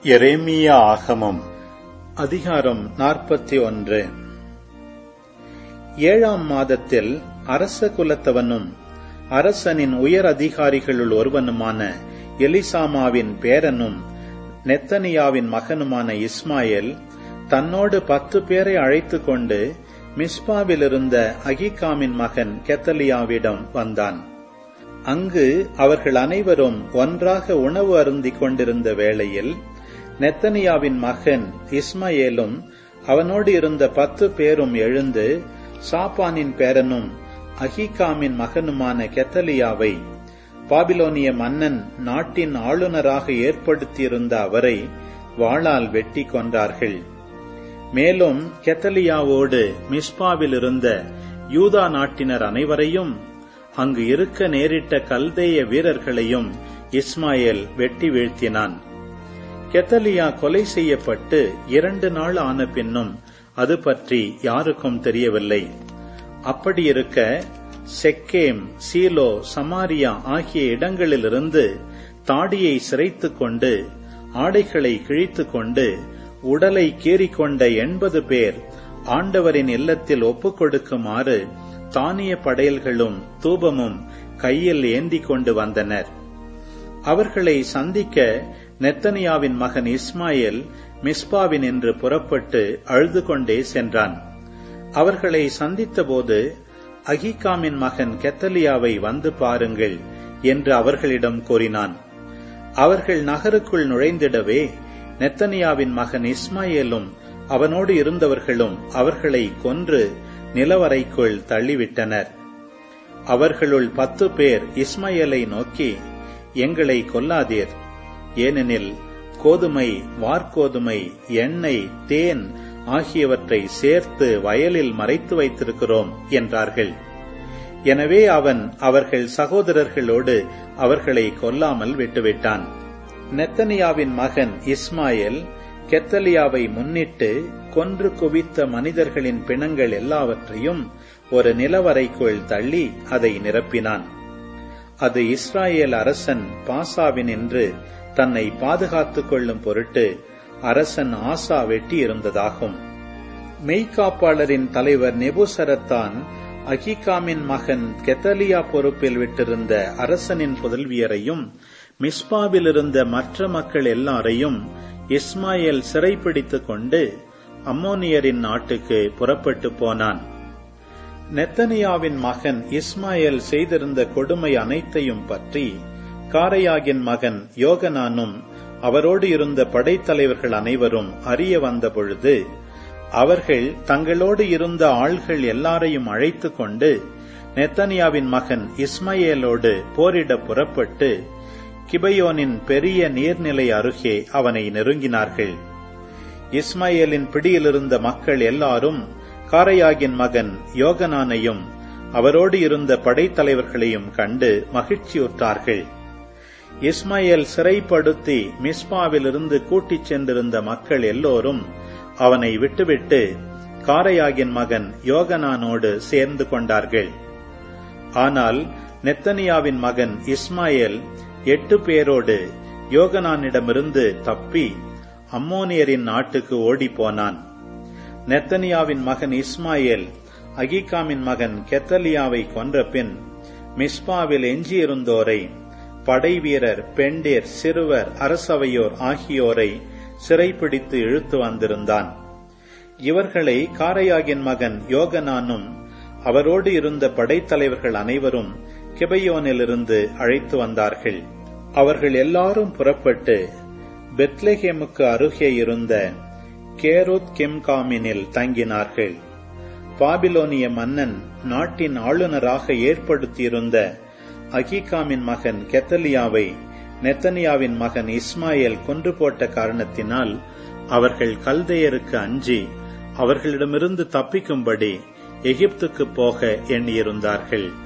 எரேமியா ஆகமம் அதிகாரம் நாற்பத்தி ஒன்று ஏழாம் மாதத்தில் அரச குலத்தவனும் அரசனின் உயர் அதிகாரிகளுள் ஒருவனுமான எலிசாமாவின் பேரனும் நெத்தனியாவின் மகனுமான இஸ்மாயேல் தன்னோடு பத்து பேரை அழைத்துக் கொண்டு மிஸ்பாவிலிருந்த அகிகாமின் மகன் கெத்தலியாவிடம் வந்தான் அங்கு அவர்கள் அனைவரும் ஒன்றாக உணவு அருந்திக் கொண்டிருந்த வேளையில் நெத்தனியாவின் மகன் இஸ்மயேலும் அவனோடு இருந்த பத்து பேரும் எழுந்து சாப்பானின் பேரனும் அஹிகாமின் மகனுமான கெத்தலியாவை பாபிலோனிய மன்னன் நாட்டின் ஆளுநராக ஏற்படுத்தியிருந்த அவரை வாளால் வெட்டி கொன்றார்கள் மேலும் கெத்தலியாவோடு மிஸ்பாவில் இருந்த யூதா நாட்டினர் அனைவரையும் அங்கு இருக்க நேரிட்ட கல்தேய வீரர்களையும் இஸ்மாயேல் வெட்டி வீழ்த்தினான் கெத்தலியா கொலை செய்யப்பட்டு இரண்டு நாள் ஆன பின்னும் அது பற்றி யாருக்கும் தெரியவில்லை அப்படியிருக்க செக்கேம் சீலோ சமாரியா ஆகிய இடங்களிலிருந்து தாடியை சிரைத்துக் கொண்டு ஆடைகளை கிழித்துக் கொண்டு உடலை கீறிக்கொண்ட எண்பது பேர் ஆண்டவரின் இல்லத்தில் ஒப்புக் கொடுக்குமாறு தானிய படையல்களும் தூபமும் கையில் ஏந்தி கொண்டு வந்தனர் அவர்களை சந்திக்க நெத்தனியாவின் மகன் இஸ்மாயில் மிஸ்பாவின் என்று புறப்பட்டு அழுது கொண்டே சென்றான் அவர்களை சந்தித்தபோது அகிகாமின் மகன் கெத்தலியாவை வந்து பாருங்கள் என்று அவர்களிடம் கூறினான் அவர்கள் நகருக்குள் நுழைந்திடவே நெத்தனியாவின் மகன் இஸ்மாயேலும் அவனோடு இருந்தவர்களும் அவர்களை கொன்று நிலவரைக்குள் தள்ளிவிட்டனர் அவர்களுள் பத்து பேர் இஸ்மாயேலை நோக்கி எங்களை கொல்லாதீர் ஏனெனில் கோதுமை வார்கோதுமை எண்ணெய் தேன் ஆகியவற்றை சேர்த்து வயலில் மறைத்து வைத்திருக்கிறோம் என்றார்கள் எனவே அவன் அவர்கள் சகோதரர்களோடு அவர்களை கொல்லாமல் விட்டுவிட்டான் நெத்தனியாவின் மகன் இஸ்மாயில் கெத்தலியாவை முன்னிட்டு கொன்று குவித்த மனிதர்களின் பிணங்கள் எல்லாவற்றையும் ஒரு நிலவரைக்குள் தள்ளி அதை நிரப்பினான் அது இஸ்ராயேல் அரசன் பாசாவின் என்று தன்னை பாதுகாத்துக் கொள்ளும் பொருட்டு அரசன் ஆசா வெட்டி இருந்ததாகும் மெய்காப்பாளரின் தலைவர் நெபுசரத்தான் அகிகாமின் மகன் கெத்தலியா பொறுப்பில் விட்டிருந்த அரசனின் புதல்வியரையும் மிஸ்பாவில் இருந்த மற்ற மக்கள் எல்லாரையும் இஸ்மாயில் சிறைப்பிடித்துக் கொண்டு அம்மோனியரின் நாட்டுக்கு புறப்பட்டு போனான் நெத்தனியாவின் மகன் இஸ்மாயில் செய்திருந்த கொடுமை அனைத்தையும் பற்றி காரையாகின் மகன் யோகனானும் அவரோடு இருந்த படைத்தலைவர்கள் அனைவரும் அறிய வந்த பொழுது அவர்கள் தங்களோடு இருந்த ஆள்கள் எல்லாரையும் அழைத்துக் கொண்டு நெத்தனியாவின் மகன் இஸ்மயேலோடு போரிட புறப்பட்டு கிபயோனின் பெரிய நீர்நிலை அருகே அவனை நெருங்கினார்கள் இஸ்மயேலின் பிடியிலிருந்த மக்கள் எல்லாரும் காரையாகின் மகன் யோகனானையும் அவரோடு இருந்த படைத்தலைவர்களையும் கண்டு மகிழ்ச்சியுற்றார்கள் இஸ்மாயில் சிறைப்படுத்தி மிஸ்பாவிலிருந்து கூட்டிச் சென்றிருந்த மக்கள் எல்லோரும் அவனை விட்டுவிட்டு காரையாகின் மகன் யோகனானோடு சேர்ந்து கொண்டார்கள் ஆனால் நெத்தனியாவின் மகன் இஸ்மாயில் எட்டு பேரோடு யோகனானிடமிருந்து தப்பி அம்மோனியரின் நாட்டுக்கு ஓடிப்போனான் நெத்தனியாவின் மகன் இஸ்மாயில் அகிகாமின் மகன் கெத்தலியாவை கொன்ற பின் மிஸ்பாவில் எஞ்சியிருந்தோரை படைவீரர் பெண்டேர் சிறுவர் அரசவையோர் ஆகியோரை சிறைப்பிடித்து இழுத்து வந்திருந்தான் இவர்களை காரையாகின் மகன் யோகனானும் அவரோடு இருந்த படைத்தலைவர்கள் அனைவரும் கிபையோனிலிருந்து அழைத்து வந்தார்கள் அவர்கள் எல்லாரும் புறப்பட்டு பெத்லஹேமுக்கு அருகே இருந்த கேரோத் கிம்காமினில் தங்கினார்கள் பாபிலோனிய மன்னன் நாட்டின் ஆளுநராக ஏற்படுத்தியிருந்த அகிகாமின் மகன் கெத்தலியாவை நெத்தனியாவின் மகன் இஸ்மாயில் கொன்று போட்ட காரணத்தினால் அவர்கள் கல்தையருக்கு அஞ்சி அவர்களிடமிருந்து தப்பிக்கும்படி எகிப்துக்கு போக எண்ணியிருந்தார்கள்